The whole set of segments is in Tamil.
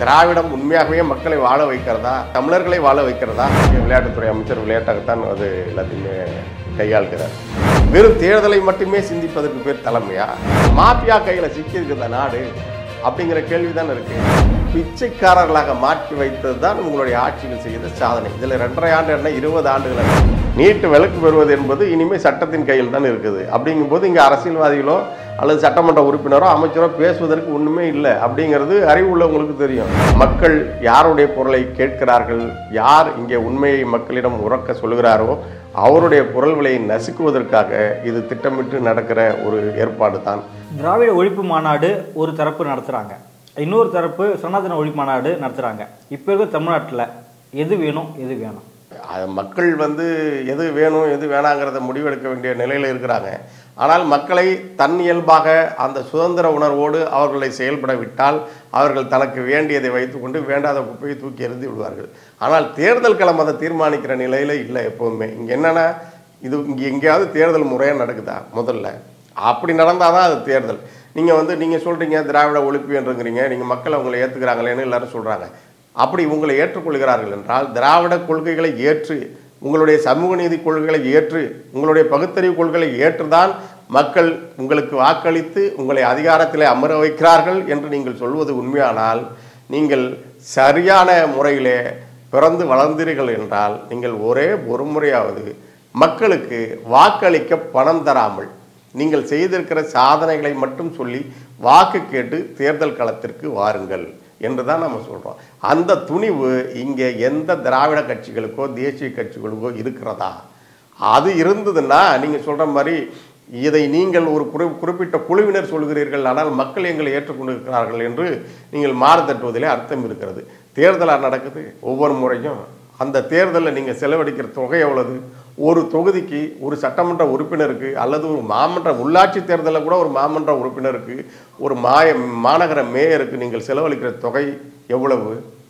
திராவிடம் உண்மையாகவே மக்களை வாழ வைக்கிறதா தமிழர்களை வாழ வைக்கிறதா விளையாட்டுத்துறை அமைச்சர் விளையாட்டாகத்தான் அது எல்லாத்தையுமே கையாளுகிறார் வெறும் தேர்தலை மட்டுமே சிந்திப்பதற்கு பேர் தலைமையா மாஃபியா கையில சிக்கி இருக்குதா நாடு அப்படிங்கிற கேள்விதான் இருக்கு பிச்சைக்காரர்களாக மாற்றி வைத்தது தான் உங்களுடைய ஆட்சியில் செய்த சாதனை இதுல ரெண்டரை ஆண்டு என்ன இருபது ஆண்டுகள் நீட்டு விலக்கு பெறுவது என்பது இனிமே சட்டத்தின் கையில் தான் இருக்குது அப்படிங்கும்போது இங்க அரசியல்வாதிகளோ அல்லது சட்டமன்ற உறுப்பினரோ அமைச்சரோ பேசுவதற்கு ஒண்ணுமே இல்லை அப்படிங்கிறது அறிவு உள்ளவங்களுக்கு தெரியும் மக்கள் யாருடைய குரலை கேட்கிறார்கள் யார் இங்கே உண்மையை மக்களிடம் உறக்க சொல்கிறாரோ அவருடைய குரல் விலையை நசுக்குவதற்காக இது திட்டமிட்டு நடக்கிற ஒரு ஏற்பாடு தான் திராவிட ஒழிப்பு மாநாடு ஒரு தரப்பு நடத்துகிறாங்க இன்னொரு தரப்பு சனாதன ஒழிப்பு மாநாடு நடத்துகிறாங்க இப்போ இருக்க தமிழ்நாட்டில் எது வேணும் எது வேணும் அது மக்கள் வந்து எது வேணும் எது வேணாங்கிறத முடிவெடுக்க வேண்டிய நிலையில் இருக்கிறாங்க ஆனால் மக்களை தன் இயல்பாக அந்த சுதந்திர உணர்வோடு அவர்களை செயல்பட விட்டால் அவர்கள் தனக்கு வேண்டியதை வைத்துக்கொண்டு வேண்டாத குப்பையை தூக்கி எறிந்து விடுவார்கள் ஆனால் தேர்தல் களம் அதை தீர்மானிக்கிற நிலையில் இல்லை எப்போவுமே இங்கே என்னென்னா இது இங்கே எங்கேயாவது தேர்தல் முறையாக நடக்குதா முதல்ல அப்படி நடந்தால் தான் அது தேர்தல் நீங்கள் வந்து நீங்கள் சொல்கிறீங்க திராவிட ஒழிப்பு என்றுங்கிறீங்க நீங்கள் மக்கள் அவங்களை ஏற்றுக்கிறாங்களேன்னு எல்லாரும் சொல்கிறாங்க அப்படி உங்களை ஏற்றுக்கொள்கிறார்கள் என்றால் திராவிட கொள்கைகளை ஏற்று உங்களுடைய சமூக நீதி கொள்கைகளை ஏற்று உங்களுடைய பகுத்தறிவு கொள்கைகளை ஏற்றுதான் மக்கள் உங்களுக்கு வாக்களித்து உங்களை அதிகாரத்திலே அமர வைக்கிறார்கள் என்று நீங்கள் சொல்வது உண்மையானால் நீங்கள் சரியான முறையிலே பிறந்து வளர்ந்தீர்கள் என்றால் நீங்கள் ஒரே ஒரு முறையாவது மக்களுக்கு வாக்களிக்க பணம் தராமல் நீங்கள் செய்திருக்கிற சாதனைகளை மட்டும் சொல்லி வாக்கு கேட்டு தேர்தல் களத்திற்கு வாருங்கள் என்று தான் நம்ம சொல்கிறோம் அந்த துணிவு இங்கே எந்த திராவிட கட்சிகளுக்கோ தேசிய கட்சிகளுக்கோ இருக்கிறதா அது இருந்ததுன்னா நீங்கள் சொல்கிற மாதிரி இதை நீங்கள் ஒரு குறி குறிப்பிட்ட குழுவினர் சொல்கிறீர்கள் ஆனால் மக்கள் எங்களை ஏற்றுக்கொண்டிருக்கிறார்கள் என்று நீங்கள் மாறு தட்டுவதிலே அர்த்தம் இருக்கிறது தேர்தலாக நடக்குது ஒவ்வொரு முறையும் அந்த தேர்தலில் நீங்கள் செலவழிக்கிற தொகை எவ்வளவு ஒரு தொகுதிக்கு ஒரு சட்டமன்ற உறுப்பினருக்கு அல்லது ஒரு மாமன்ற உள்ளாட்சி தேர்தலில் கூட ஒரு மாமன்ற உறுப்பினருக்கு ஒரு மாய மாநகர மேயருக்கு நீங்கள் செலவழிக்கிற தொகை எவ்வளவு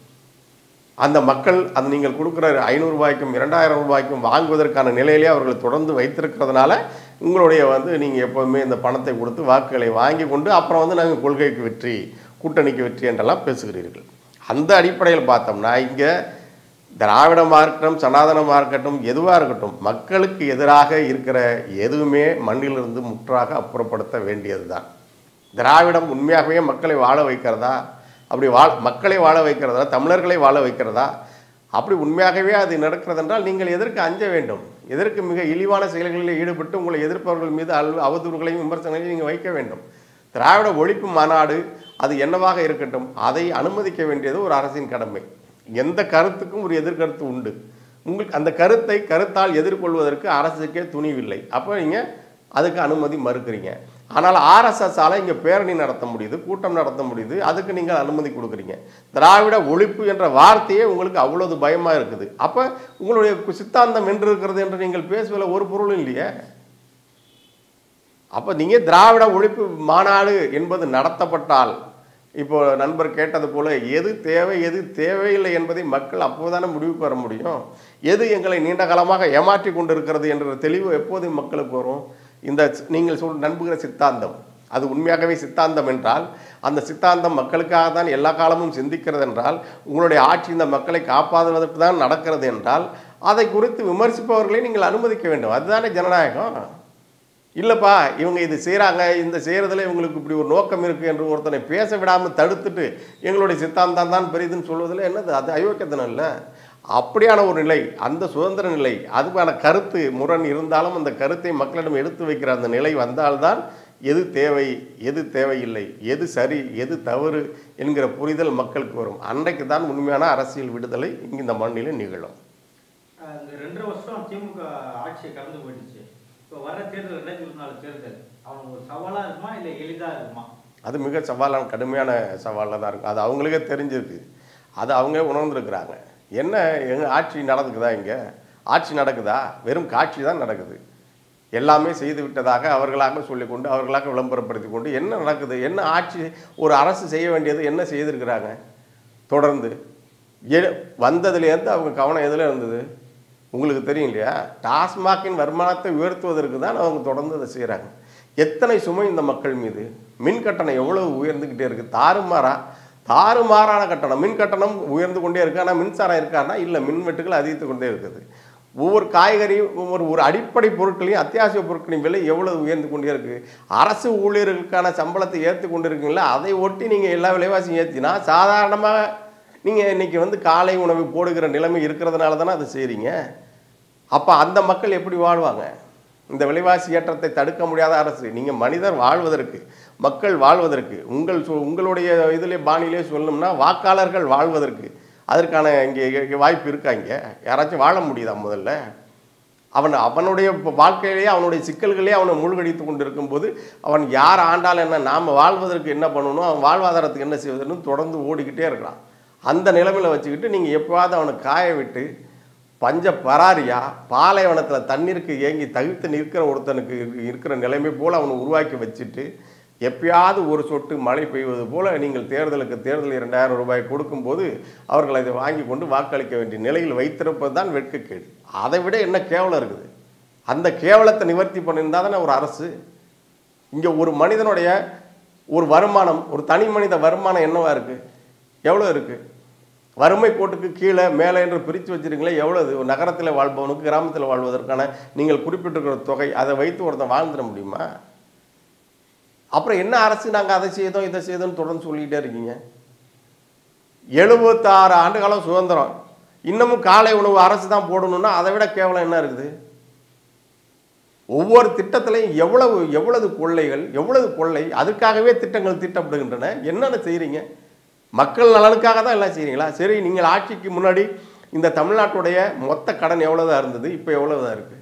அந்த மக்கள் அந்த நீங்கள் கொடுக்குற ஐநூறு ரூபாய்க்கும் இரண்டாயிரம் ரூபாய்க்கும் வாங்குவதற்கான நிலையிலே அவர்கள் தொடர்ந்து வைத்திருக்கிறதுனால உங்களுடைய வந்து நீங்கள் எப்போதுமே இந்த பணத்தை கொடுத்து வாக்குகளை வாங்கி கொண்டு அப்புறம் வந்து நாங்கள் கொள்கைக்கு வெற்றி கூட்டணிக்கு வெற்றி என்றெல்லாம் பேசுகிறீர்கள் அந்த அடிப்படையில் பார்த்தோம்னா இங்கே திராவிடமாக இருக்கட்டும் சனாதனமாக இருக்கட்டும் எதுவாக இருக்கட்டும் மக்களுக்கு எதிராக இருக்கிற எதுவுமே மண்ணிலிருந்து முற்றாக அப்புறப்படுத்த வேண்டியது தான் திராவிடம் உண்மையாகவே மக்களை வாழ வைக்கிறதா அப்படி வாழ மக்களை வாழ வைக்கிறதா தமிழர்களை வாழ வைக்கிறதா அப்படி உண்மையாகவே அது நடக்கிறது என்றால் நீங்கள் எதற்கு அஞ்ச வேண்டும் எதற்கு மிக இழிவான செயல்களில் ஈடுபட்டு உங்களை எதிர்ப்பவர்கள் மீது அல் அவதூறுகளையும் விமர்சனங்களையும் நீங்கள் வைக்க வேண்டும் திராவிட ஒழிப்பு மாநாடு அது என்னவாக இருக்கட்டும் அதை அனுமதிக்க வேண்டியது ஒரு அரசின் கடமை எந்த கருத்துக்கும் ஒரு எதிர்கருத்து உண்டு உங்களுக்கு அந்த கருத்தை கருத்தால் எதிர்கொள்வதற்கு அரசுக்கே துணிவில்லை அப்போ நீங்கள் அதுக்கு அனுமதி மறுக்கிறீங்க ஆனால் ஆர்எஸ்எஸ்ஸால் இங்கே பேரணி நடத்த முடியுது கூட்டம் நடத்த முடியுது அதுக்கு நீங்கள் அனுமதி கொடுக்குறீங்க திராவிட ஒழிப்பு என்ற வார்த்தையே உங்களுக்கு அவ்வளவு பயமாக இருக்குது அப்போ உங்களுடைய சித்தாந்தம் என்று இருக்கிறது என்று நீங்கள் பேசுவதில் ஒரு பொருளும் இல்லையே அப்போ நீங்கள் திராவிட ஒழிப்பு மாநாடு என்பது நடத்தப்பட்டால் இப்போ நண்பர் கேட்டது போல எது தேவை எது தேவையில்லை என்பதை மக்கள் அப்போதானே முடிவுக்கு வர முடியும் எது எங்களை நீண்ட காலமாக ஏமாற்றி கொண்டிருக்கிறது என்ற தெளிவு எப்போது மக்களுக்கு வரும் இந்த நீங்கள் சொல் நம்புகிற சித்தாந்தம் அது உண்மையாகவே சித்தாந்தம் என்றால் அந்த சித்தாந்தம் மக்களுக்காக தான் எல்லா காலமும் சிந்திக்கிறது என்றால் உங்களுடைய ஆட்சி இந்த மக்களை காப்பாற்றுவதற்கு தான் நடக்கிறது என்றால் அதை குறித்து விமர்சிப்பவர்களை நீங்கள் அனுமதிக்க வேண்டும் அதுதானே ஜனநாயகம் இல்லைப்பா இவங்க இது செய்கிறாங்க இந்த செய்கிறதுல இவங்களுக்கு இப்படி ஒரு நோக்கம் இருக்குது என்று ஒருத்தனை பேச விடாமல் தடுத்துட்டு எங்களுடைய சித்தாந்தம் தான் பெரியதுன்னு சொல்வதில் என்னது அது அயோக்கியத்தனம் இல்லை அப்படியான ஒரு நிலை அந்த சுதந்திர நிலை அதுக்கான கருத்து முரண் இருந்தாலும் அந்த கருத்தை மக்களிடம் எடுத்து வைக்கிற அந்த நிலை வந்தால்தான் எது தேவை எது தேவையில்லை எது சரி எது தவறு என்கிற புரிதல் மக்களுக்கு வரும் அன்றைக்கு தான் உண்மையான அரசியல் விடுதலை இங்கு இந்த மண்ணில் நிகழும் இந்த ரெண்டரை வருஷம் திமுக ஆட்சியை கடந்து போயிடுச்சு இப்போ வர தேர்தல் ரெண்டாயிரத்தி இருபத்தி நாலு தேர்தல் அவங்க ஒரு சவாலாக இருக்குமா இல்லை எளிதாக இருக்குமா அது மிக சவாலான கடுமையான சவாலாக தான் இருக்கும் அது அவங்களுக்கே தெரிஞ்சிருக்கு அது அவங்களே உணர்ந்துருக்குறாங்க என்ன எங்கள் ஆட்சி நடக்குதா இங்கே ஆட்சி நடக்குதா வெறும் காட்சி தான் நடக்குது எல்லாமே செய்து விட்டதாக அவர்களாக சொல்லிக்கொண்டு அவர்களாக விளம்பரப்படுத்தி கொண்டு என்ன நடக்குது என்ன ஆட்சி ஒரு அரசு செய்ய வேண்டியது என்ன செய்திருக்கிறாங்க தொடர்ந்து எ வந்ததுலேருந்து அவங்க கவனம் எதில் இருந்தது உங்களுக்கு தெரியும் இல்லையா டாஸ்மாகின் வருமானத்தை உயர்த்துவதற்கு தான் அவங்க தொடர்ந்து அதை செய்கிறாங்க எத்தனை சுமை இந்த மக்கள் மீது மின் கட்டணம் எவ்வளவு உயர்ந்துக்கிட்டே இருக்குது தாறுமாறா தாறுமாறான கட்டணம் மின் கட்டணம் உயர்ந்து கொண்டே இருக்கு ஆனால் மின்சாரம் இருக்கான்னா இல்லை மின்வெட்டுகள் அதிகரித்து கொண்டே இருக்குது ஒவ்வொரு காய்கறி ஒவ்வொரு ஒரு அடிப்படை பொருட்களையும் அத்தியாவசிய பொருட்களின் விலை எவ்வளவு உயர்ந்து கொண்டே இருக்கு அரசு ஊழியர்களுக்கான சம்பளத்தை ஏற்றி கொண்டு இருக்கீங்களா அதை ஒட்டி நீங்கள் எல்லா விலைவாசியும் ஏற்றினா சாதாரணமாக நீங்கள் இன்னைக்கு வந்து காலை உணவு போடுகிற நிலைமை இருக்கிறதுனால தானே அதை செய்கிறீங்க அப்போ அந்த மக்கள் எப்படி வாழ்வாங்க இந்த விலைவாசி ஏற்றத்தை தடுக்க முடியாத அரசு நீங்கள் மனிதர் வாழ்வதற்கு மக்கள் வாழ்வதற்கு உங்கள் சொ- உங்களுடைய இதிலே பாணியிலே சொல்லணும்னா வாக்காளர்கள் வாழ்வதற்கு அதற்கான இங்கே இங்கே வாய்ப்பு இருக்கா இங்கே யாராச்சும் வாழ முடியுதா முதல்ல அவன் அவனுடைய ப- வாழ்க்கையிலேயே அவனுடைய சிக்கல்களே அவனை மூழ்கடித்து கொண்டு இருக்கும்போது அவன் யார் ஆண்டால் என்ன நாம் வாழ்வதற்கு என்ன பண்ணணும் அவன் வாழ்வாதாரத்துக்கு என்ன செய்வதுன்னு தொடர்ந்து ஓடிக்கிட்டே இருக்கிறான் அந்த நிலைமையில் வச்சுக்கிட்டு நீங்கள் எப்போவாவது அவனை காய விட்டு பஞ்ச பராரியா பாலைவனத்தில் தண்ணீருக்கு ஏங்கி தவிர்த்து நிற்கிற ஒருத்தனுக்கு இரு- இருக்கிற நிலைமை போல் அவனை உருவாக்கி வச்சுட்டு எப்பயாவது ஒரு சொட்டு மழை பெய்வது போல நீங்கள் தேர்தலுக்கு தேர்தல் இரண்டாயிரம் ரூபாய் கொடுக்கும்போது அவர்கள் அதை வாங்கி கொண்டு வாக்களிக்க வேண்டிய நிலையில் வைத்திருப்பது தான் வெட்கக்கேடு அதை விட என்ன கேவலம் இருக்குது அந்த கேவலத்தை நிவர்த்தி பண்ணியிருந்தா தானே ஒரு அரசு இங்கே ஒரு மனிதனுடைய ஒரு வருமானம் ஒரு தனி மனித வருமானம் என்னவா இருக்குது எவ்வளோ இருக்குது வறுமை கோட்டுக்கு கீழே மேலே என்று பிரித்து வச்சிருக்கீங்களே எவ்வளவு ஒரு நகரத்தில் வாழ்பவனுக்கு கிராமத்தில் வாழ்வதற்கான நீங்கள் குறிப்பிட்டிருக்கிற தொகை அதை வைத்து ஒருத்தன் வாழ்ந்துட முடியுமா அப்புறம் என்ன அரசு நாங்கள் அதை செய்தோம் இதை செய்தோம்னு தொடர்ந்து சொல்லிக்கிட்டே இருக்கீங்க எழுபத்தாறு ஆண்டு காலம் சுதந்திரம் இன்னமும் காலை உணவு அரசு தான் போடணும்னா அதை விட கேவலம் என்ன இருக்குது ஒவ்வொரு திட்டத்திலையும் எவ்வளவு எவ்வளவு கொள்ளைகள் எவ்வளவு கொள்ளை அதுக்காகவே திட்டங்கள் தீட்டப்படுகின்றன என்னென்ன செய்கிறீங்க மக்கள் நலனுக்காக தான் எல்லாம் செய்கிறீங்களா சரி நீங்கள் ஆட்சிக்கு முன்னாடி இந்த தமிழ்நாட்டுடைய மொத்த கடன் எவ்வளவுதான் இருந்தது இப்போ எவ்வளவுதான் இருக்கு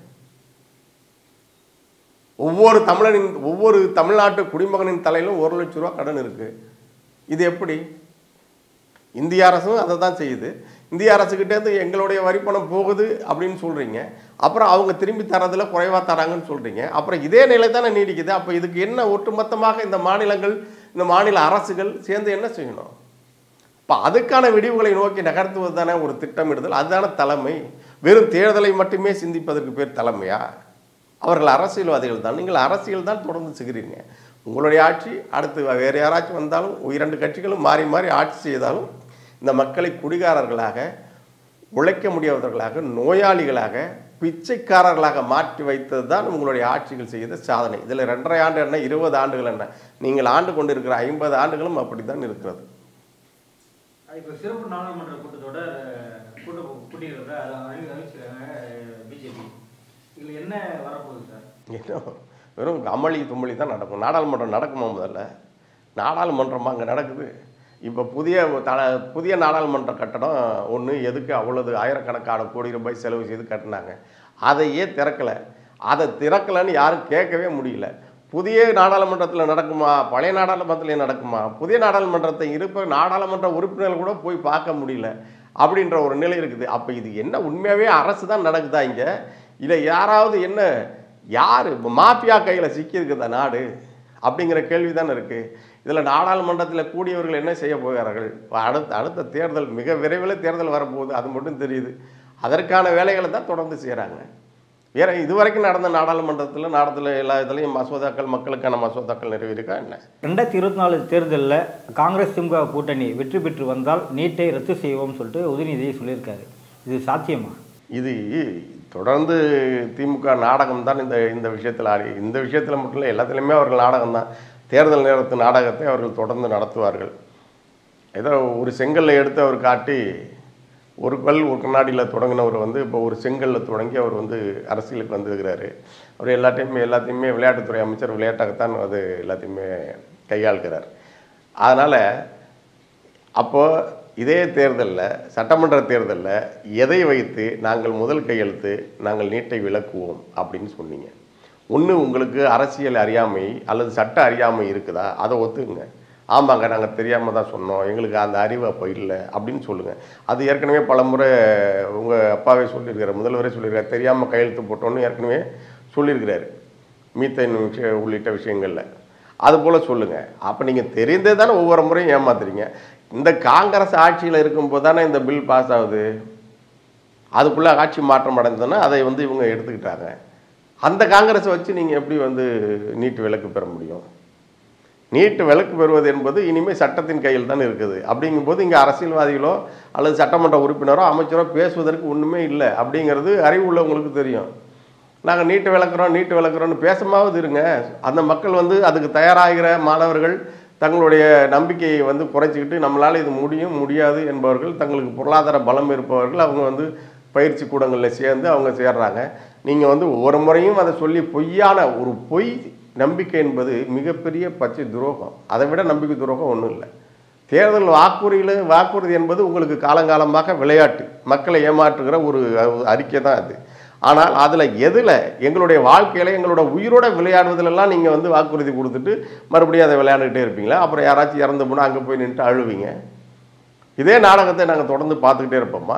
ஒவ்வொரு தமிழனின் ஒவ்வொரு தமிழ்நாட்டு குடிமகனின் தலையிலும் ஒரு லட்ச ரூபா கடன் இருக்கு இது எப்படி இந்திய அரசும் அதை தான் செய்யுது இந்திய அரசுக்கிட்டேருந்து எங்களுடைய வரிப்பணம் போகுது அப்படின்னு சொல்கிறீங்க அப்புறம் அவங்க திரும்பி தரதில் குறைவாக தராங்கன்னு சொல்கிறீங்க அப்புறம் இதே நிலை தானே நீடிக்குது அப்போ இதுக்கு என்ன ஒட்டுமொத்தமாக இந்த மாநிலங்கள் இந்த மாநில அரசுகள் சேர்ந்து என்ன செய்யணும் இப்போ அதுக்கான விடிவுகளை நோக்கி நகர்த்துவது தானே ஒரு திட்டமிடுதல் அதுதானே தலைமை வெறும் தேர்தலை மட்டுமே சிந்திப்பதற்கு பேர் தலைமையா அவர்கள் அரசியல்வாதிகள் தான் நீங்கள் அரசியல் தான் தொடர்ந்து செய்கிறீங்க உங்களுடைய ஆட்சி அடுத்து வேறு யாராச்சும் வந்தாலும் இரண்டு கட்சிகளும் மாறி மாறி ஆட்சி செய்தாலும் இந்த மக்களை குடிகாரர்களாக உழைக்க முடியாதவர்களாக நோயாளிகளாக பிச்சைக்காரர்களாக மாற்றி வைத்தது தான் உங்களுடைய ஆட்சிகள் செய்த சாதனை இதில் ரெண்டரை ஆண்டு என்ன இருபது ஆண்டுகள் என்ன நீங்கள் ஆண்டு கொண்டிருக்கிற ஐம்பது ஆண்டுகளும் அப்படி தான் இருக்கிறது இப்போ சிறப்பு நாடாளுமன்ற கூட்டத்தொடர் கூட்ட கூட்டிக்கிறத அறிவி அறிவிச்சிருக்காங்க பிஜேபி இதில் என்ன வரப்போகுது சார் ஏன்னா வெறும் அமளி தும்மளி தான் நடக்கும் நாடாளுமன்றம் நடக்குமா முதல்ல நாடாளுமன்றமா அங்கே நடக்குது இப்போ புதிய தல புதிய நாடாளுமன்ற கட்டடம் ஒன்று எதுக்கு அவ்வளவு ஆயிரக்கணக்கான கோடி ரூபாய் செலவு செய்து கட்டினாங்க அதையே திறக்கலை அதை திறக்கலைன்னு யாரும் கேட்கவே முடியல புதிய நாடாளுமன்றத்தில் நடக்குமா பழைய நாடாளுமன்றத்தில் நடக்குமா புதிய நாடாளுமன்றத்தை இருப்ப நாடாளுமன்ற உறுப்பினர்கள் கூட போய் பார்க்க முடியல அப்படின்ற ஒரு நிலை இருக்குது அப்போ இது என்ன உண்மையாகவே அரசு தான் நடக்குதா இங்கே இல்லை யாராவது என்ன யார் மாஃபியா கையில் சிக்கியிருக்குதா நாடு அப்படிங்கிற கேள்வி தானே இருக்குது இதில் நாடாளுமன்றத்தில் கூடியவர்கள் என்ன செய்ய போகிறார்கள் அடுத்த அடுத்த தேர்தல் மிக விரைவில் தேர்தல் வரப்போகுது அது மட்டும் தெரியுது அதற்கான வேலைகளை தான் தொடர்ந்து செய்கிறாங்க வேற இதுவரைக்கும் நடந்த நாடாளுமன்றத்தில் நடத்துல எல்லா இதுலேயும் மசோதாக்கள் மக்களுக்கான மசோதாக்கள் நிறைவேறிக்கா என்ன ரெண்டாயிரத்தி இருபத்தி நாலு தேர்தலில் காங்கிரஸ் திமுக கூட்டணி வெற்றி பெற்று வந்தால் நீட்டை ரத்து செய்வோம்னு சொல்லிட்டு உதயநிதி சொல்லியிருக்காரு இது சாத்தியமா இது தொடர்ந்து திமுக நாடகம் தான் இந்த இந்த விஷயத்தில் ஆடி இந்த விஷயத்தில் மட்டும் இல்லை எல்லாத்துலேயுமே அவர்கள் நாடகம் தான் தேர்தல் நேரத்து நாடகத்தை அவர்கள் தொடர்ந்து நடத்துவார்கள் ஏதோ ஒரு செங்கல்லை எடுத்து அவர் காட்டி ஒரு கல் ஒரு கண்ணாடியில் தொடங்கினவர் வந்து இப்போ ஒரு செங்கல்ல தொடங்கி அவர் வந்து அரசியலுக்கு வந்திருக்கிறாரு அவர் எல்லாத்தையுமே எல்லாத்தையுமே விளையாட்டுத்துறை அமைச்சர் விளையாட்டாகத்தான் அது எல்லாத்தையுமே கையாளுகிறார் அதனால் அப்போ இதே தேர்தலில் சட்டமன்ற தேர்தலில் எதை வைத்து நாங்கள் முதல் கையெழுத்து நாங்கள் நீட்டை விளக்குவோம் அப்படின்னு சொன்னீங்க ஒன்று உங்களுக்கு அரசியல் அறியாமை அல்லது சட்ட அறியாமை இருக்குதா அதை ஒத்துக்குங்க ஆமாங்க நாங்கள் தெரியாமல் தான் சொன்னோம் எங்களுக்கு அந்த அறிவு அப்போ இல்லை அப்படின்னு சொல்லுங்கள் அது ஏற்கனவே பலமுறை உங்கள் அப்பாவே சொல்லியிருக்காரு முதல்வரே சொல்லியிருக்காரு தெரியாமல் கையெழுத்து போட்டோன்னு ஏற்கனவே சொல்லியிருக்கிறாரு மீத்தேன் விஷய உள்ளிட்ட விஷயங்களில் அது போல் சொல்லுங்கள் அப்போ நீங்கள் தெரிந்தே தானே ஒவ்வொரு முறையும் ஏமாத்துறீங்க இந்த காங்கிரஸ் ஆட்சியில் இருக்கும்போது தானே இந்த பில் பாஸ் ஆகுது அதுக்குள்ளே ஆட்சி மாற்றம் அடைந்ததுன்னா அதை வந்து இவங்க எடுத்துக்கிட்டாங்க அந்த காங்கிரஸை வச்சு நீங்கள் எப்படி வந்து நீட்டு விலக்கு பெற முடியும் நீட்டு விலக்கு பெறுவது என்பது இனிமேல் சட்டத்தின் கையில் தான் இருக்குது அப்படிங்கும்போது இங்கே அரசியல்வாதிகளோ அல்லது சட்டமன்ற உறுப்பினரோ அமைச்சரோ பேசுவதற்கு ஒன்றுமே இல்லை அப்படிங்கிறது அறிவு உள்ளவங்களுக்கு தெரியும் நாங்கள் நீட்டு விளக்குறோம் நீட்டு விளக்குறோம்னு பேசமாவது இருங்க அந்த மக்கள் வந்து அதுக்கு தயாராகிற மாணவர்கள் தங்களுடைய நம்பிக்கையை வந்து குறைச்சிக்கிட்டு நம்மளால் இது முடியும் முடியாது என்பவர்கள் தங்களுக்கு பொருளாதார பலம் இருப்பவர்கள் அவங்க வந்து பயிற்சி கூடங்களில் சேர்ந்து அவங்க சேர்றாங்க நீங்கள் வந்து ஒவ்வொரு முறையும் அதை சொல்லி பொய்யான ஒரு பொய் நம்பிக்கை என்பது மிகப்பெரிய பச்சை துரோகம் அதை விட நம்பிக்கை துரோகம் ஒன்றும் இல்லை தேர்தல் வாக்குறுதியில் வாக்குறுதி என்பது உங்களுக்கு காலங்காலமாக விளையாட்டு மக்களை ஏமாற்றுகிற ஒரு அ- அறிக்கை தான் அது ஆனால் அதில் எதில் எங்களுடைய வாழ்க்கையில் எங்களோட உயிரோட விளையாடுவதிலெல்லாம் நீங்கள் வந்து வாக்குறுதி கொடுத்துட்டு மறுபடியும் அதை விளையாண்டுக்கிட்டே இருப்பீங்களா அப்புறம் யாராச்சும் இறந்து போனால் அங்கே போய் நின்றுட்டு அழுவீங்க இதே நாடகத்தை நாங்கள் தொடர்ந்து பார்த்துக்கிட்டே இருப்போமா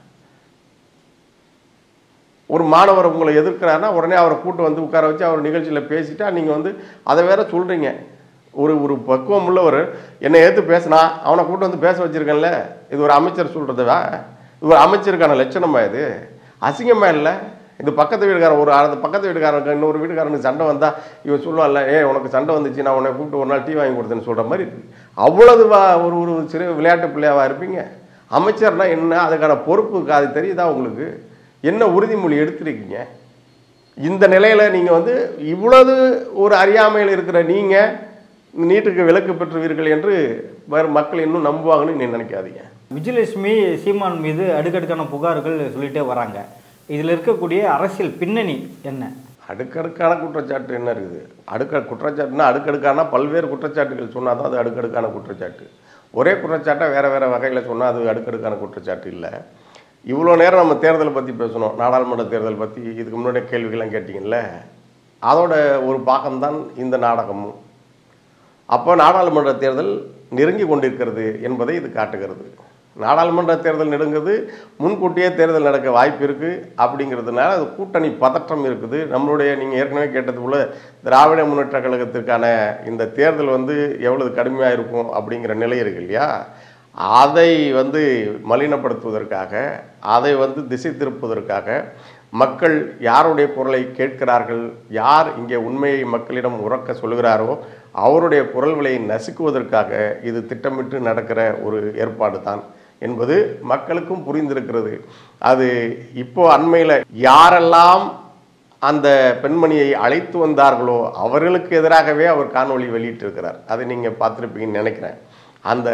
ஒரு மாணவர் உங்களை எதிர்க்கிறாருன்னா உடனே அவரை கூட்டு வந்து உட்கார வச்சு அவர் நிகழ்ச்சியில் பேசிட்டா நீங்கள் வந்து அதை வேற சொல்கிறீங்க ஒரு ஒரு பக்குவம் உள்ளவர் என்னை ஏற்று பேசினா அவனை கூட்டு வந்து பேச வச்சிருக்கேன்ல இது ஒரு அமைச்சர் சொல்கிறதுவா இது ஒரு அமைச்சருக்கான லட்சணமா இது அசிங்கமா இல்லை இது பக்கத்து வீட்டுக்காரன் ஒரு அந்த பக்கத்து வீட்டுக்காரனுக்கு இன்னொரு வீட்டுக்காரனுக்கு சண்டை வந்தால் இவன் சொல்லுவான்ல ஏ உனக்கு சண்டை வந்துச்சு நான் உன்னை கூப்பிட்டு ஒரு நாள் டீ வாங்கி கொடுத்தேன்னு சொல்கிற மாதிரி இருக்கு அவ்வளவு வா- ஒரு ஒரு சிறு விளையாட்டு பிள்ளையாவா இருப்பீங்க அமைச்சர்னா என்ன அதுக்கான பொறுப்பு அது தெரியுதா உங்களுக்கு என்ன உறுதிமொழி எடுத்திருக்கீங்க இந்த நிலையில் நீங்கள் வந்து இவ்வளவு ஒரு அறியாமையில் இருக்கிற நீங்கள் நீட்டுக்கு விலக்கு பெற்றுவீர்கள் என்று வேறு மக்கள் இன்னும் நம்புவாங்கன்னு நீ நினைக்காதீங்க விஜயலட்சுமி சீமான் மீது அடுக்கடுக்கான புகார்கள் சொல்லிட்டே வராங்க இதில் இருக்கக்கூடிய அரசியல் பின்னணி என்ன அடுக்கடுக்கான குற்றச்சாட்டு என்ன இருக்குது அடுக்க குற்றச்சாட்டுனா அடுக்கடுக்கான பல்வேறு குற்றச்சாட்டுகள் சொன்னால் தான் அது அடுக்கடுக்கான குற்றச்சாட்டு ஒரே குற்றச்சாட்டை வேறு வேறு வகையில் சொன்னால் அது அடுக்கடுக்கான குற்றச்சாட்டு இல்லை இவ்வளோ நேரம் நம்ம தேர்தலை பற்றி பேசணும் நாடாளுமன்ற தேர்தல் பற்றி இதுக்கு முன்னாடி கேள்விகள்லாம் கேட்டிங்கல்ல அதோட ஒரு பாகம்தான் இந்த நாடகமும் அப்போ நாடாளுமன்ற தேர்தல் நெருங்கி கொண்டிருக்கிறது என்பதை இது காட்டுகிறது நாடாளுமன்ற தேர்தல் நெருங்குது முன்கூட்டியே தேர்தல் நடக்க வாய்ப்பு இருக்குது அப்படிங்கிறதுனால அது கூட்டணி பதற்றம் இருக்குது நம்மளுடைய நீங்கள் ஏற்கனவே கேட்டது போல திராவிட முன்னேற்ற கழகத்திற்கான இந்த தேர்தல் வந்து எவ்வளவு கடுமையாக இருக்கும் அப்படிங்கிற நிலை இருக்கு இல்லையா அதை வந்து மலினப்படுத்துவதற்காக அதை வந்து திசை திருப்புவதற்காக மக்கள் யாருடைய குரலை கேட்கிறார்கள் யார் இங்கே உண்மையை மக்களிடம் உறக்க சொல்கிறாரோ அவருடைய குரல்களை நசுக்குவதற்காக இது திட்டமிட்டு நடக்கிற ஒரு ஏற்பாடு தான் என்பது மக்களுக்கும் புரிந்திருக்கிறது அது இப்போ அண்மையில் யாரெல்லாம் அந்த பெண்மணியை அழைத்து வந்தார்களோ அவர்களுக்கு எதிராகவே அவர் காணொளி வெளியிட்டிருக்கிறார் அதை நீங்கள் பார்த்துருப்பீங்கன்னு நினைக்கிறேன் அந்த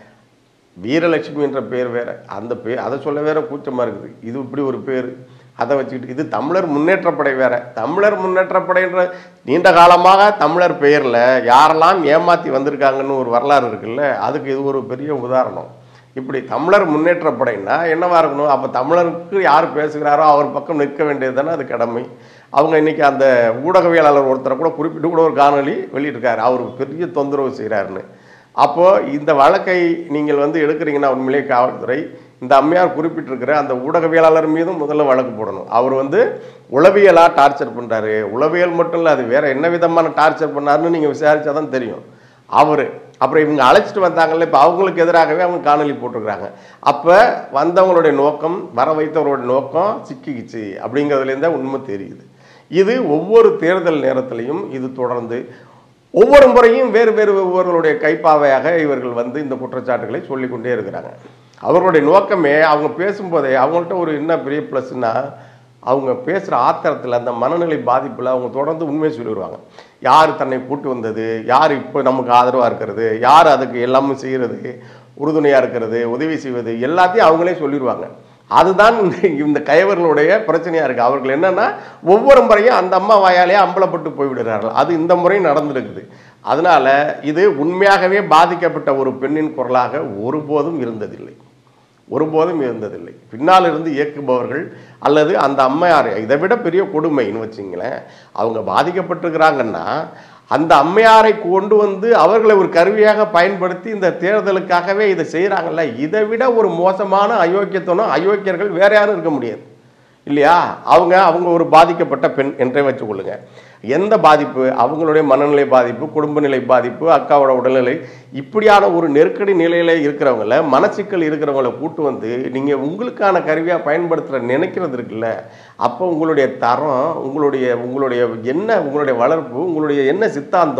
வீரலட்சுமி என்ற பேர் வேற அந்த பேர் அதை சொல்ல வேற கூச்சமாக இருக்குது இது இப்படி ஒரு பேர் அதை வச்சுக்கிட்டு இது தமிழர் முன்னேற்றப்படை வேற தமிழர் முன்னேற்றப்படைன்ற நீண்ட காலமாக தமிழர் பெயரில் யாரெல்லாம் ஏமாற்றி வந்திருக்காங்கன்னு ஒரு வரலாறு இருக்குல்ல அதுக்கு இது ஒரு பெரிய உதாரணம் இப்படி தமிழர் முன்னேற்றப்படைன்னா என்னவா இருக்கணும் அப்போ தமிழருக்கு யார் பேசுகிறாரோ அவர் பக்கம் நிற்க வேண்டியது தானே அது கடமை அவங்க இன்னைக்கு அந்த ஊடகவியலாளர் ஒருத்தரை கூட குறிப்பிட்டு கூட ஒரு காணொளி வெளியிட்டிருக்காரு அவர் பெரிய தொந்தரவு செய்கிறாருன்னு அப்போ இந்த வழக்கை நீங்கள் வந்து எடுக்கிறீங்கன்னா உண்மையிலே காவல்துறை இந்த அம்மையார் குறிப்பிட்டிருக்கிற அந்த ஊடகவியலாளர் மீதும் முதல்ல வழக்கு போடணும் அவர் வந்து உளவியலா டார்ச்சர் பண்றாரு உளவியல் மட்டும் இல்லை அது வேற என்ன விதமான டார்ச்சர் பண்ணாருன்னு நீங்க விசாரிச்சா தான் தெரியும் அவர் அப்புறம் இவங்க அழைச்சிட்டு வந்தாங்கல்ல இப்போ அவங்களுக்கு எதிராகவே அவங்க காணொலி போட்டிருக்கிறாங்க அப்போ வந்தவங்களுடைய நோக்கம் வர வைத்தவருடைய நோக்கம் சிக்கிக்கிச்சு அப்படிங்கிறதுலேருந்து தான் உண்மை தெரியுது இது ஒவ்வொரு தேர்தல் நேரத்திலையும் இது தொடர்ந்து ஒவ்வொரு முறையும் வேறு வேறு ஒவ்வொருவருடைய கைப்பாவையாக இவர்கள் வந்து இந்த குற்றச்சாட்டுகளை சொல்லிக்கொண்டே இருக்கிறாங்க அவர்களுடைய நோக்கமே அவங்க பேசும்போதே அவங்கள்ட்ட ஒரு என்ன பெரிய ப்ளஸ்னா அவங்க பேசுகிற ஆத்திரத்தில் அந்த மனநிலை பாதிப்பில் அவங்க தொடர்ந்து உண்மையை சொல்லிடுவாங்க யார் தன்னை கூட்டு வந்தது யார் இப்போ நமக்கு ஆதரவாக இருக்கிறது யார் அதுக்கு எல்லாமே செய்கிறது உறுதுணையாக இருக்கிறது உதவி செய்வது எல்லாத்தையும் அவங்களே சொல்லிடுவாங்க அதுதான் இந்த- இந்த கயவர்களுடைய பிரச்சனையாக இருக்குது அவர்கள் என்னன்னா ஒவ்வொரு முறையும் அந்த அம்மா வாயாலே அம்பலப்பட்டு போய்விடுகிறார்கள் அது இந்த முறையும் நடந்திருக்குது அதனால இது உண்மையாகவே பாதிக்கப்பட்ட ஒரு பெண்ணின் குரலாக ஒருபோதும் இருந்ததில்லை ஒருபோதும் இருந்ததில்லை பின்னால் இருந்து இயக்குபவர்கள் அல்லது அந்த அம்மையார் இதை விட பெரிய கொடுமைன்னு வச்சுங்களேன் அவங்க பாதிக்கப்பட்டிருக்கிறாங்கன்னா அந்த அம்மையாரை கொண்டு வந்து அவர்களை ஒரு கருவியாக பயன்படுத்தி இந்த தேர்தலுக்காகவே இதை செய்கிறாங்கல்ல இதை விட ஒரு மோசமான அயோக்கியத்தனம் அயோக்கியர்கள் வேற யாரும் இருக்க முடியாது இல்லையா அவங்க அவங்க ஒரு பாதிக்கப்பட்ட பெண் என்றே வச்சுக்கொள்ளுங்க எந்த பாதிப்பு அவங்களுடைய மனநிலை பாதிப்பு குடும்ப நிலை பாதிப்பு அக்காவோட உடல்நிலை இப்படியான ஒரு நெருக்கடி நிலையில இருக்கிறவங்கள மனசிக்கல் இருக்கிறவங்கள கூட்டு வந்து நீங்க உங்களுக்கான கருவியா பயன்படுத்துற நினைக்கிறது இருக்குல்ல அப்போ உங்களுடைய தரம் உங்களுடைய உங்களுடைய என்ன உங்களுடைய வளர்ப்பு உங்களுடைய என்ன சித்தாந்தம்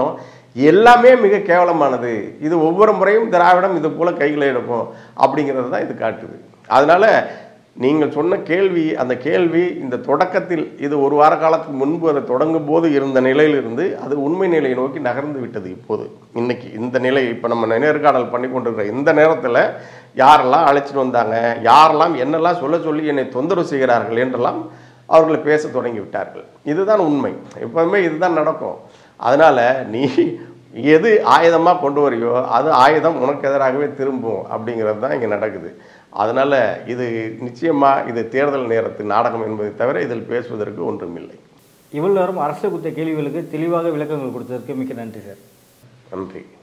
எல்லாமே மிக கேவலமானது இது ஒவ்வொரு முறையும் திராவிடம் இது போல கைகளை எடுக்கும் அப்படிங்கிறது தான் இது காட்டுது அதனால நீங்கள் சொன்ன கேள்வி அந்த கேள்வி இந்த தொடக்கத்தில் இது ஒரு வார காலத்துக்கு முன்பு அதை தொடங்கும் போது இருந்த நிலையிலிருந்து அது உண்மை நிலையை நோக்கி நகர்ந்து விட்டது இப்போது இன்னைக்கு இந்த நிலை இப்போ நம்ம நேர்காணல் பண்ணி கொண்டிருக்கிற இந்த நேரத்தில் யாரெல்லாம் அழைச்சிட்டு வந்தாங்க யாரெல்லாம் என்னெல்லாம் சொல்ல சொல்லி என்னை தொந்தரவு செய்கிறார்கள் என்றெல்லாம் அவர்கள் பேச தொடங்கி விட்டார்கள் இதுதான் உண்மை எப்போதுமே இதுதான் நடக்கும் அதனால் நீ எது ஆயுதமாக கொண்டு வரியோ அது ஆயுதம் உனக்கு எதிராகவே திரும்பும் அப்படிங்கிறது தான் இங்கே நடக்குது அதனால் இது நிச்சயமாக இது தேர்தல் நேரத்து நாடகம் என்பதை தவிர இதில் பேசுவதற்கு ஒன்றுமில்லை இவ்வளவு நேரம் அரசு கொடுத்த கேள்விகளுக்கு தெளிவாக விளக்கங்கள் கொடுத்ததற்கு மிக்க நன்றி சார் நன்றி